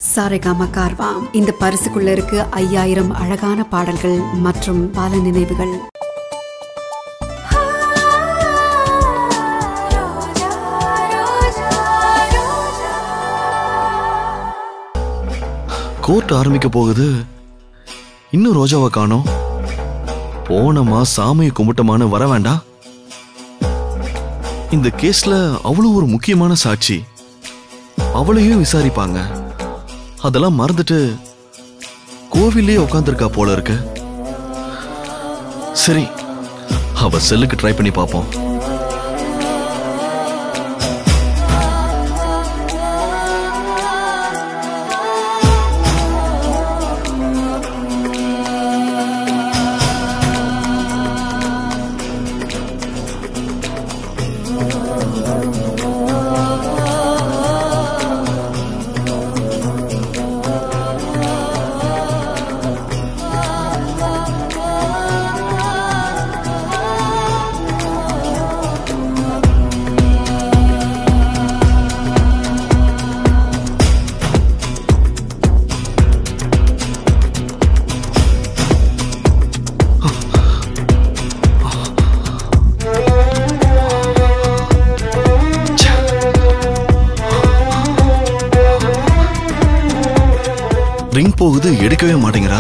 சாரேகாமா கார்வாம் இந்த பரிசுக்குள்ள இருக்கு ஐயாயிரம் அழகான பாடல்கள் மற்றும் பல நினைவுகள் கோர்ட் ஆரம்பிக்க போகுது இன்னும் ரோஜாவை காணோம் போனமா சாமியை கும்பிட்டமான்னு வர வேண்டாம் இந்த கேஸ்ல அவ்வளவு ஒரு முக்கியமான சாட்சி அவளையும் விசாரிப்பாங்க அதெல்லாம் மறந்துட்டு கோவிலே உட்காந்துருக்கா போல இருக்கு சரி அவ செல்லுக்கு ட்ரை பண்ணி பார்ப்போம் ரிங் போகுது எடுக்கவே மாட்டேங்கிறா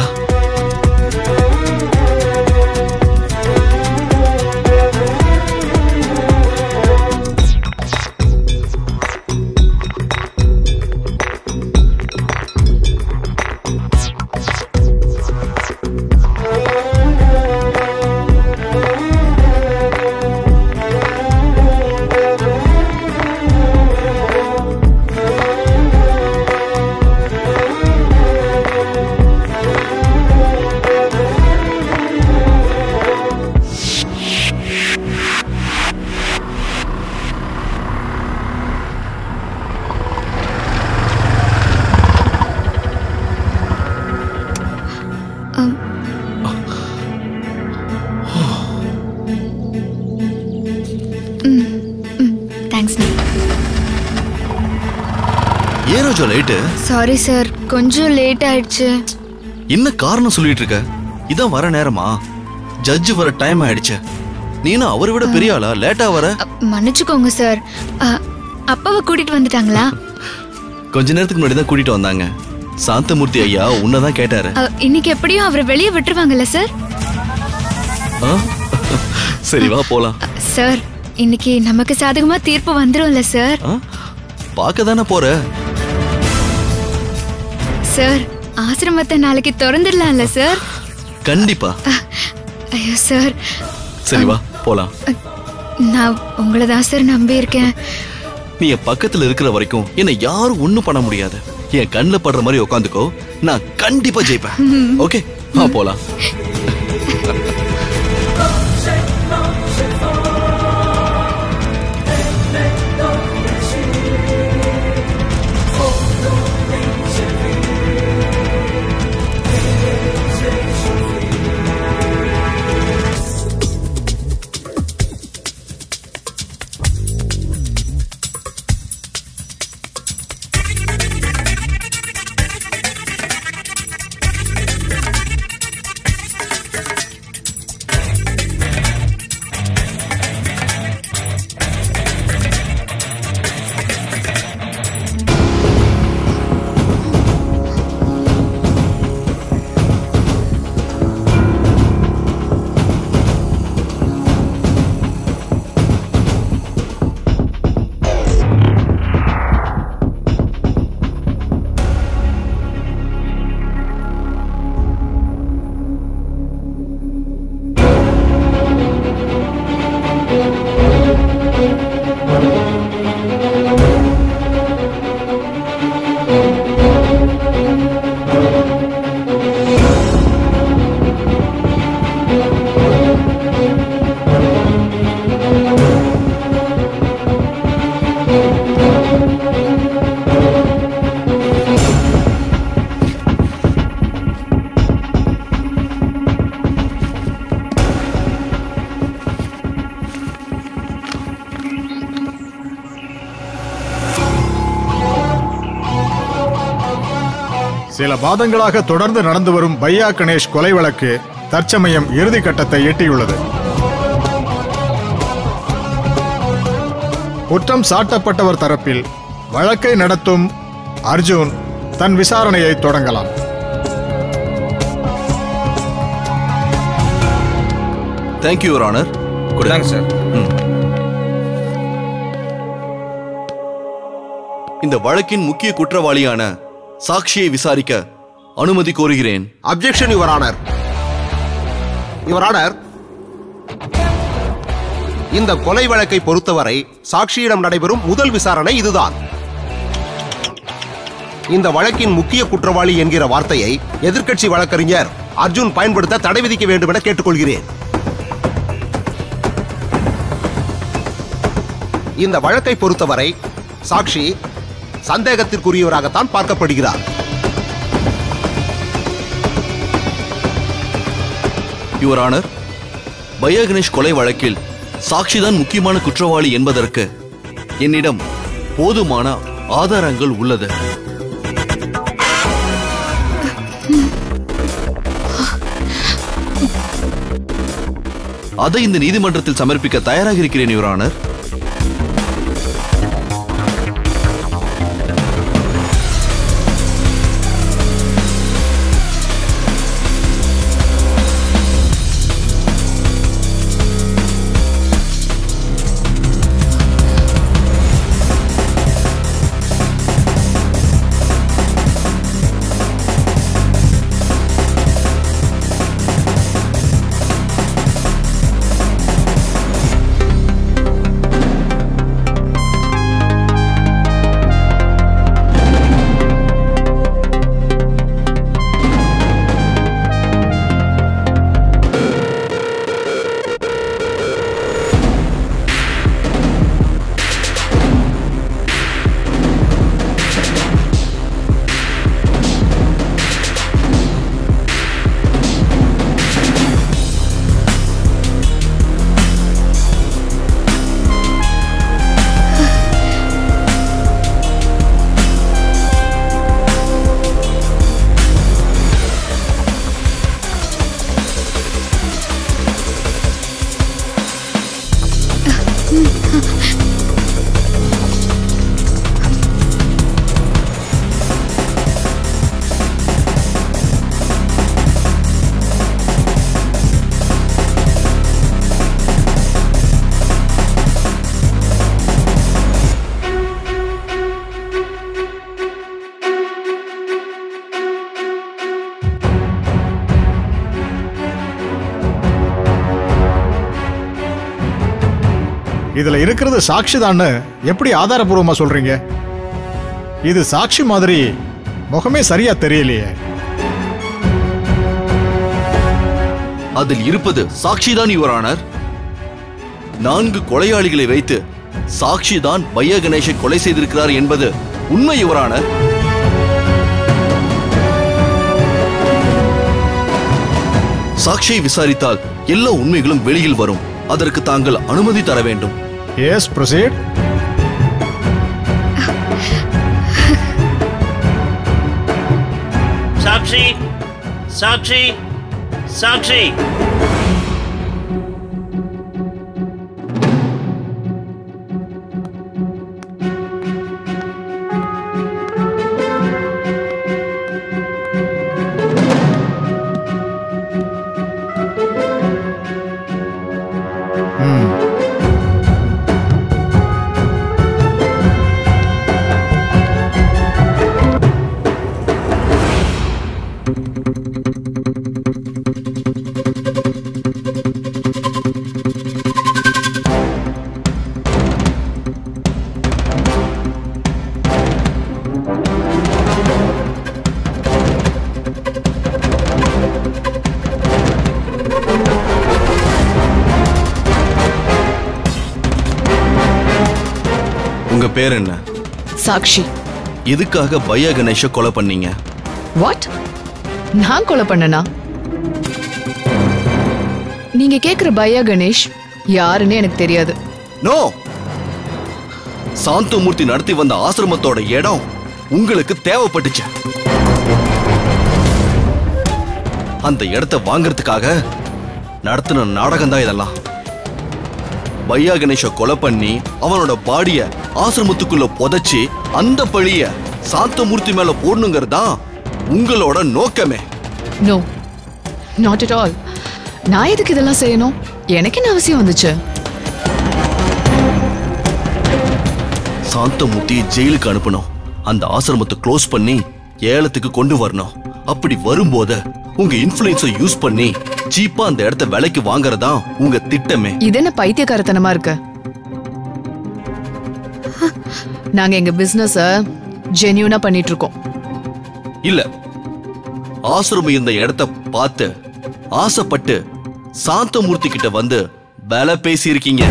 தேங்க்ஸ் ஏன் ரோஜா லைட்டு சாரி சார் கொஞ்சம் லேட் ஆயிடுச்சு என்ன காரணம் சொல்லிட்டு இருக்க இதான் வர நேரமா ஜட்ஜ் வர டைம் ஆயிடுச்சு நீனும் அவரை விட பெரிய ஆளா லேட்டா வர அ, மன்னிச்சுக்கோங்க சார் அ, அப்பாவை கூட்டிட்டு வந்துட்டாங்களா கொஞ்ச நேரத்துக்கு முன்னாடி தான் கூட்டிட்டு வந்தாங்க சாந்தமூர்த்தி ஐயா உன்னதான் கேட்டாரு அ, இன்னைக்கு எப்படியும் அவரை வெளியே விட்டுருவாங்கல்ல சார் ஆ? சரி வா போலாம் அ, சார் இன்னைக்கு நமக்கு சாதகமா தீர்ப்பு வந்துரும்ல சார் பார்க்க தானே போற சார் ஆசிரமத்தை நாளைக்கு திறந்துடலாம்ல சார் கண்டிப்பா அ, ஐயோ சார் சரி வா போலாம் அ, நான் உங்களை தான் சார் நம்பி இருக்கேன் நீ என் பக்கத்துல இருக்கிற வரைக்கும் என்னை யாரும் ஒண்ணும் பண்ண முடியாது என் கண்ணுல படுற மாதிரி உட்காந்துக்கோ நான் கண்டிப்பா ஜெயிப்பேன் ஓகே வா போலாம் சில மாதங்களாக தொடர்ந்து நடந்து வரும் பையா கணேஷ் கொலை வழக்கு தற்சமயம் இறுதி கட்டத்தை எட்டியுள்ளது குற்றம் சாட்டப்பட்டவர் தரப்பில் வழக்கை நடத்தும் அர்ஜுன் தன் விசாரணையை தொடங்கலாம் தேங்க்யூ யுவர் ஆனர் கொடுத்தாங்க சார் இந்த வழக்கின் முக்கிய குற்றவாளியான சாட்சியை விசாரிக்க அனுமதி கோருகிறேன் objection your honour your honour இந்த கொலை வழக்கை பொறுத்தவரை சாட்சியிடம் நடைபெறும் முதல் விசாரணை இதுதான் இந்த வழக்கின் முக்கிய குற்றவாளி என்கிற வார்த்தையை எதிர்க்கட்சி வழக்கறிஞர் அர்ஜுன் பயன்படுத்த தடை விதிக்க வேண்டும் என கேட்டுக்கொள்கிறேன் இந்த வழக்கை பொறுத்தவரை சாட்சி சந்தேகத்திற்குரியவராகத்தான் பார்க்கப்படுகிறார் யுவர் ஆனர் பையா கணேஷ் கொலை வழக்கில் சாட்சிதான் முக்கியமான குற்றவாளி என்பதற்கு என்னிடம் போதுமான ஆதாரங்கள் உள்ளது அதை இந்த நீதிமன்றத்தில் சமர்ப்பிக்க தயாராக இருக்கிறேன் யுவர் ஆனர் இதுல இருக்கிறது சாட்சிதான்னு எப்படி ஆதாரபூர்வமா சொல்றீங்க இது சாட்சி மாதிரி முகமே சரியா தெரியலையே அதில் இருப்பது சாட்சிதான் யுவர் ஆனர் நான்கு கொலையாளிகளை வைத்து சாட்சிதான் பையா கணேஷை கொலை செய்திருக்கிறார் என்பது உண்மை யுவர் ஆனர் சாட்சியை விசாரித்தால் எல்லா உண்மைகளும் வெளியில் வரும் அதற்கு தாங்கள் அனுமதி தர வேண்டும் எஸ் ப்ரொசீட் சாக்ஷி சாக்ஷி சாக்ஷி உங்க பேர் என்ன சாக்ஷி எதுக்காக பையா கணேஷை கொலை பண்ணீங்க வாட் நான் கொலை பண்ணனா நீங்க கேக்குற பையா கணேஷ் யாருன்னு எனக்கு தெரியாது நோ சாந்தமூர்த்தி நடத்தி வந்த ஆசிரமத்தோட இடம் உங்களுக்கு தேவைப்பட்டுச்சு அந்த இடத்த வாங்குறதுக்காக நடத்தின நாடகம் தான் இதெல்லாம் பையா கணேஷ கொலை பண்ணி அவனோட பாடிய ஆசிரமத்துக்குள்ள புதைச்சி அந்த பழிய சாந்தமூர்த்தி மேல போடணுங்கிறது தான் உங்களோட நோக்கமே நோ நாட் அட் ஆல் நான் எதுக்கு இதெல்லாம் செய்யணும் எனக்கு என்ன அவசியம் வந்துச்சு சாந்தமூர்த்தியை ஜெயிலுக்கு அனுப்பணும் அந்த ஆசிரமத்தை க்ளோஸ் பண்ணி ஏலத்துக்கு கொண்டு வரணும் அப்படி வரும்போது உங்க இன்ஃபுளுன்ஸை யூஸ் பண்ணி சீப்பா அந்த இடத்த விலைக்கு வாங்குறதா உங்க திட்டமே இது என்ன பைத்தியக்காரத்தனமா இருக்கு நாங்க எங்க பிசினஸ ஜென்யூனா பண்ணிட்டு இருக்கோம் இல்ல ஆசிரமம் இருந்த இடத்த பார்த்து ஆசைப்பட்டு சாந்தமூர்த்தி கிட்ட வந்து விலை பேசியிருக்கீங்க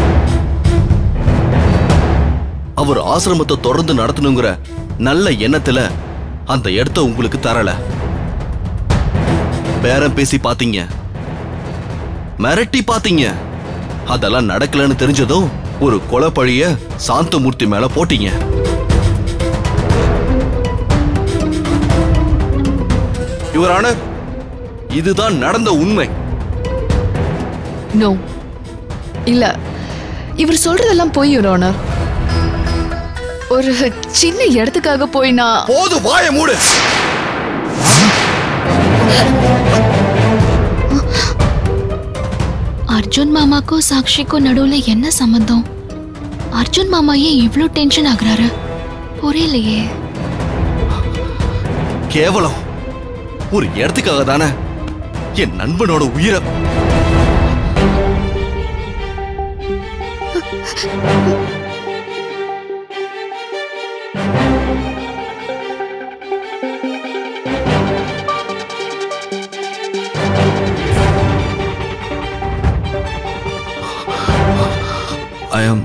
அவர் ஆசிரமத்தை தொடர்ந்து நடத்தணுங்கிற நல்ல எண்ணத்துல அந்த இடத்த உங்களுக்கு தரல பேரம் பேசி பாத்தீங்க மிரட்டி பாத்தீங்க அதெல்லாம் நடக்கலன்னு தெரிஞ்சதும் ஒரு கொலை பழிய சாந்தமூர்த்தி மேல போட்டீங்க யுவரான இதுதான் நடந்த உண்மை நோ இல்ல இவர் சொல்றதெல்லாம் பொய் ஓனர் ஒரு சின்ன இடத்துக்காக போய் நான் போது வாய மூடு அர்ஜுன் மாமாக்கும் சாக்ஷிக்கும் நடுவுல என்ன சம்பந்தம் அர்ஜுன் மாமா ஏன் இவ்ளோ டென்ஷன் ஆகுறாரு புரியலையே கேவலம் ஒரு இடத்துக்காக தானே என் நண்பனோட உயிரை ஐ ஆம்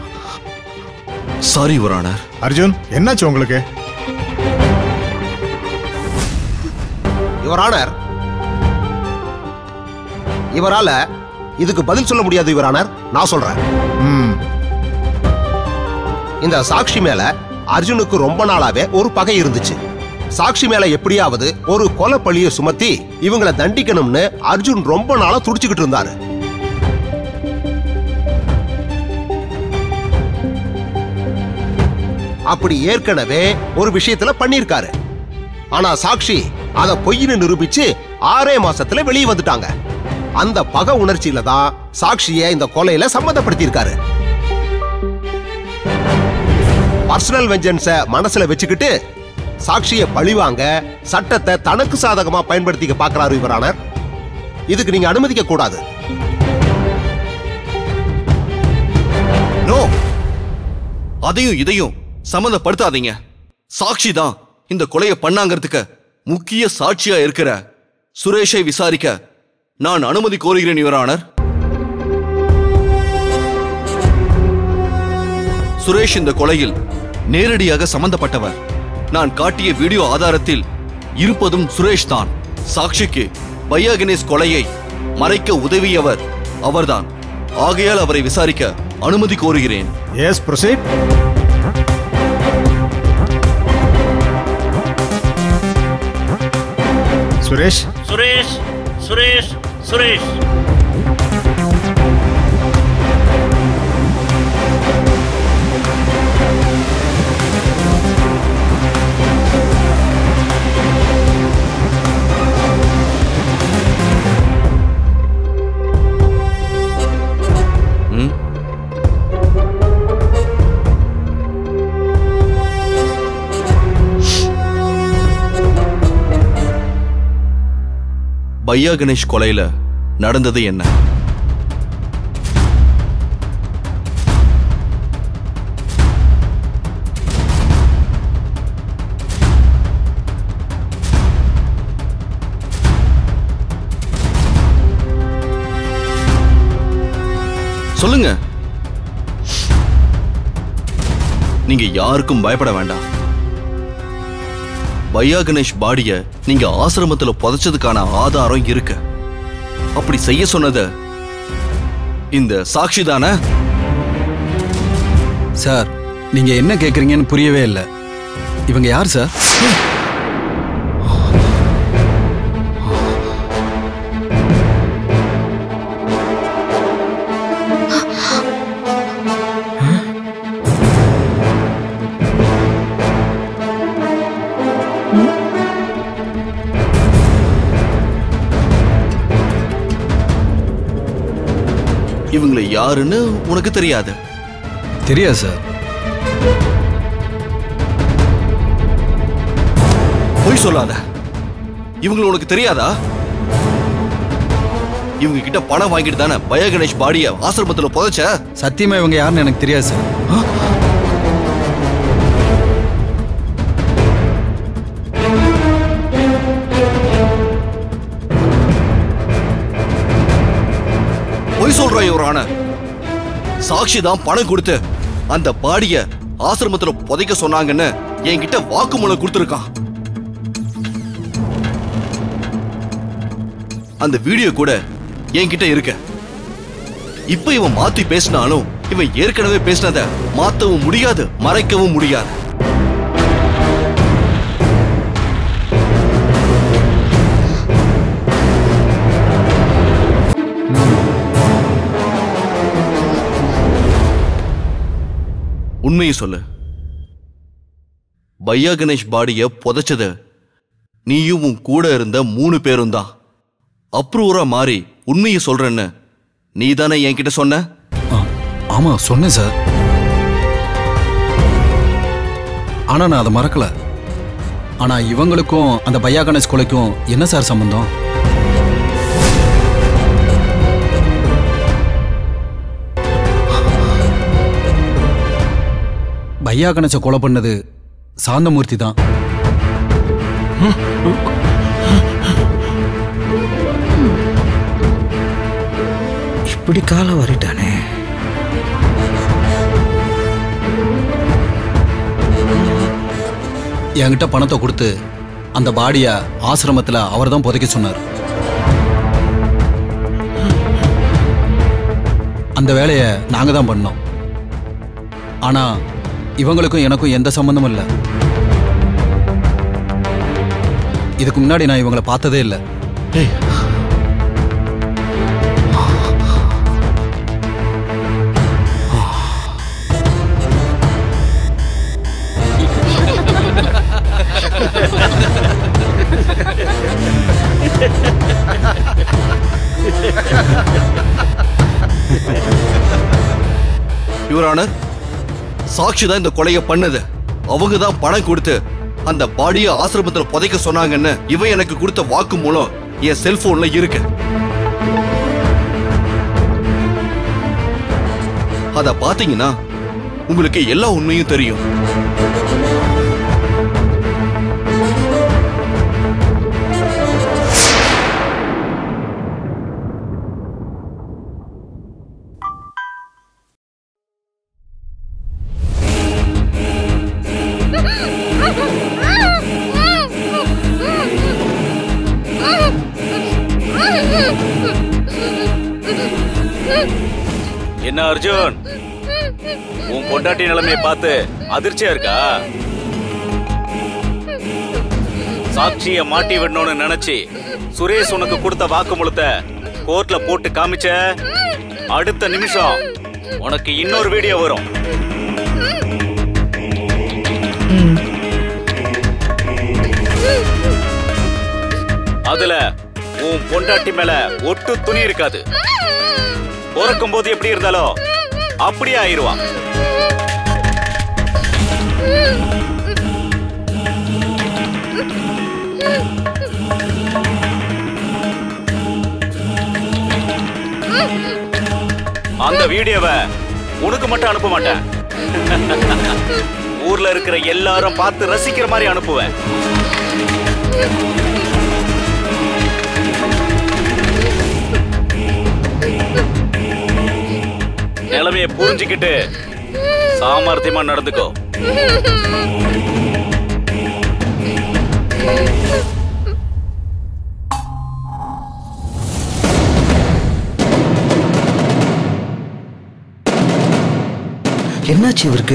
சாரி யுவரானர் அர்ஜுன் என்னாச்சு உங்களுக்கு யுவர் ஆனர் இவரால இதுக்கு பதில் சொல்ல முடியாது யுவர் ஆனர் நான் சொல்றேன் ம் இந்த சாக்ஷி மேல அர்ஜுனுக்கு ரொம்ப நாளாவே ஒரு பகை இருந்துச்சு சாக்ஷி மேல எப்படியாவது ஒரு கொலை பழிய சுமத்தி இவங்களை தண்டிக்கணும்னு அர்ஜுன் ரொம்ப நாளா துடிச்சுக்கிட்டு இருந்தாரு அப்படி ஏற்கனவே ஒரு விஷயத்துல பண்ணிருக்காரு ஆனா சாக்ஷி அத பொய்னு நிரூபிச்சு ஆறே மாசத்துல வெளியே வந்துட்டாங்க அந்த பகை உணர்ச்சியில தான் சாக்ஷிய இந்த கொலையில சம்மந்தப்படுத்தியிருக்காரு பர்சனல் வெஞ்சன்ஸ மனசுல வச்சுக்கிட்டு சாட்சிய பழிவாங்க சட்டத்தை தனக்கு சாதகமா பயன்படுத்திக்க பார்க்கறாரு இவரானர் இதுக்கு நீங்க அனுமதிக்க கூடாது நோ அதையும் இதையும் சம்மந்தப்படுத்தாதீங்க சாட்சி தான் இந்த கொலையை பண்ணாங்கிறதுக்கு முக்கிய சாட்சியா இருக்கிற சுரேஷை விசாரிக்க நான் அனுமதி கோருகிறேன் யுவரானர் சுரேஷ் இந்த கொலையில் நேரடியாக சம்பந்தப்பட்டவர் நான் காட்டிய வீடியோ ஆதாரத்தில் இருப்பதும் சுரேஷ் தான் சாட்சிக்கு பையா கணேஷ் கொலையை மறைக்க உதவியவர் அவர்தான் ஆகையால் அவரை விசாரிக்க அனுமதி கோருகிறேன் எஸ் ப்ரொசீட் சுரேஷ் சுரேஷ் சுரேஷ் சுரேஷ் ம்? பையா கணேஷ் கொலையில நடந்தது என்ன சொல்லுங்க நீங்க யாருக்கும் பயப்பட வேண்டாம் பையா கணேஷ் பாடிய நீங்க ஆசிரமத்துல புதைச்சதுக்கான ஆதாரம் இருக்கு அப்படி செய்ய சொன்னது இந்த சாட்சி தானே சார் நீங்க என்ன கேக்குறீங்கன்னு புரியவே இல்லை இவங்க யார் சார் இவங்களை யாருன்னு உனக்கு தெரியாது தெரியாது சார் பொய் சொல்லாத இவங்களை உனக்கு தெரியாதா இவங்க கிட்ட பணம் வாங்கிட்டு தானே பய கணேஷ் பாடிய ஆசிரமத்துல புதைச்ச சத்தியமா இவங்க யாருன்னு எனக்கு தெரியாது சார் பொய் சொல்றான் இவரான சாட்சி தான் பணம் கொடுத்து அந்த பாடிய ஆசிரமத்துல புதைக்க சொன்னாங்கன்னு என்கிட்ட வாக்குமூலம் கொடுத்துருக்கான் அந்த வீடியோ கூட என்கிட்ட இருக்கு இப்ப இவன் மாத்தி பேசினாலும் இவன் ஏற்கனவே பேசினத மாத்தவும் முடியாது மறைக்கவும் முடியாது உண்மையை சொல்லு பையா கணேஷ் பாடிய புதைச்சது நீயும் உன் கூட இருந்த மூணு பேரும் தான் அப்ரூவரா மாறி உண்மையை சொல்றேன்னு நீ தானே என்கிட்ட சொன்ன ஆ, ஆமா சொன்னேன் சார் ஆனா நான் அதை மறக்கல ஆனா இவங்களுக்கும் அந்த பையா கணேஷ் கொலைக்கும் என்ன சார் சம்பந்தம் பையா கணேச கொலை பண்ணது சாந்தமூர்த்தி தான் இப்படி காலம் வரிட்டானே என்கிட்ட பணத்தை கொடுத்து அந்த பாடிய ஆசிரமத்துல அவர் தான் புதைக்க சொன்னார் அந்த வேலையை நாங்க தான் பண்ணோம் ஆனா இவங்களுக்கும் எனக்கும் எந்த சம்பந்தமும் இல்லை இதுக்கு முன்னாடி நான் இவங்களை பார்த்ததே இல்லை யுவரானர் சாட்சி தான் இந்த கொலையை பண்ணுது அவங்க தான் பணம் கொடுத்து அந்த பாடிய ஆசிரமத்துல புதைக்க சொன்னாங்கன்னு இவன் எனக்கு கொடுத்த வாக்கு மூலம் என் செல்போன்ல இருக்கு அத பாத்தீங்கன்னா உங்களுக்கு எல்லா உண்மையும் தெரியும் என்ன அர்ஜுன் உன் பொண்டாட்டி நிலைமையை பார்த்து அதிர்ச்சியா இருக்கா சாட்சிய மாட்டி விடணும்னு நினைச்சு சுரேஷ் உனக்கு கொடுத்த வாக்குமூலத்தை கோர்ட்ல போட்டு காமிச்ச அடுத்த நிமிஷம் உனக்கு இன்னொரு வீடியோ வரும் அதுல உன் பொண்டாட்டி மேல ஒட்டு துணி இருக்காது பிறக்கும் போது எப்படி இருந்தாலோ அப்படியே ஆயிருவான் அந்த வீடியோவை உனக்கு மட்டும் அனுப்ப மாட்டேன் ஊர்ல இருக்கிற எல்லாரும் பார்த்து ரசிக்கிற மாதிரி அனுப்புவேன் நிலைமைய புரிஞ்சுக்கிட்டு சாமர்த்தியமா நடந்துக்கோ என்னாச்சு இவருக்கு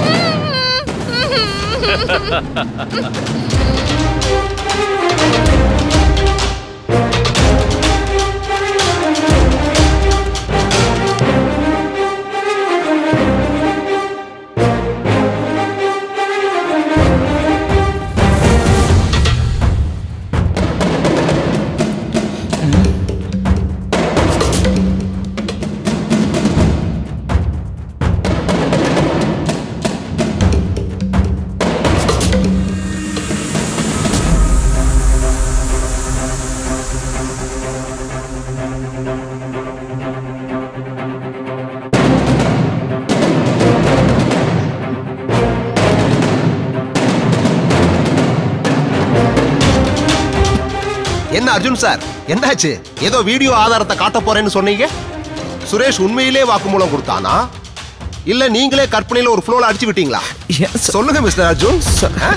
Ha என்ன அர்ஜுன் சார் என்னாச்சு ஏதோ வீடியோ ஆதாரத்தை காட்ட போறேன்னு சொன்னீங்க சுரேஷ் உண்மையிலே வாக்குமூலம் கொடுத்தானா இல்ல நீங்களே கற்பனையில ஒரு ஃப்ளோல அடிச்சு விட்டீங்களா சொல்லுங்க மிஸ்டர் அர்ஜுன் ஆ?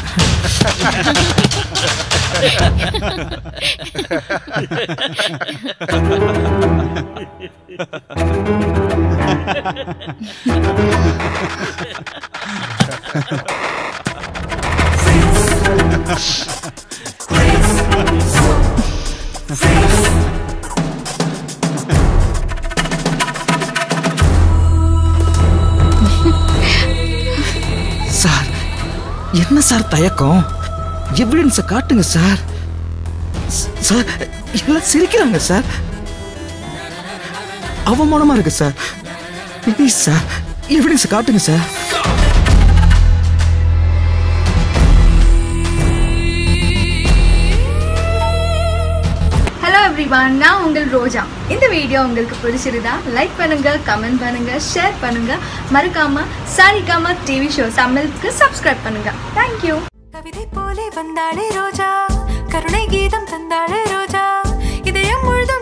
சார் என்ன சார் தயக்கம் எவிடன்ஸை காட்டுங்க சார் ஸ்- சார் எல்லாம் சிரிக்கிறாங்க சார் அவமானமா இருக்கு சார் ப்ளீஸ் சார் எவிடன்ஸை காட்டுங்க சார் ஹலோ எவ்ரிவான் நான் உங்கள் ரோஜா இந்த வீடியோ உங்களுக்கு பிடிச்சிருந்தா லைக் பண்ணுங்க கமெண்ட் பண்ணுங்க ஷேர் பண்ணுங்க மறக்காம சாரிகாமா டிவி ஷோ தமிழுக்கு சப்ஸ்கிரைப் பண்ணுங்க தேங்க்யூ கவிதை போலே வந்தாளே ரோஜா கருணை கீதம் தந்தாளே ரோஜா இதயம் முழுதும்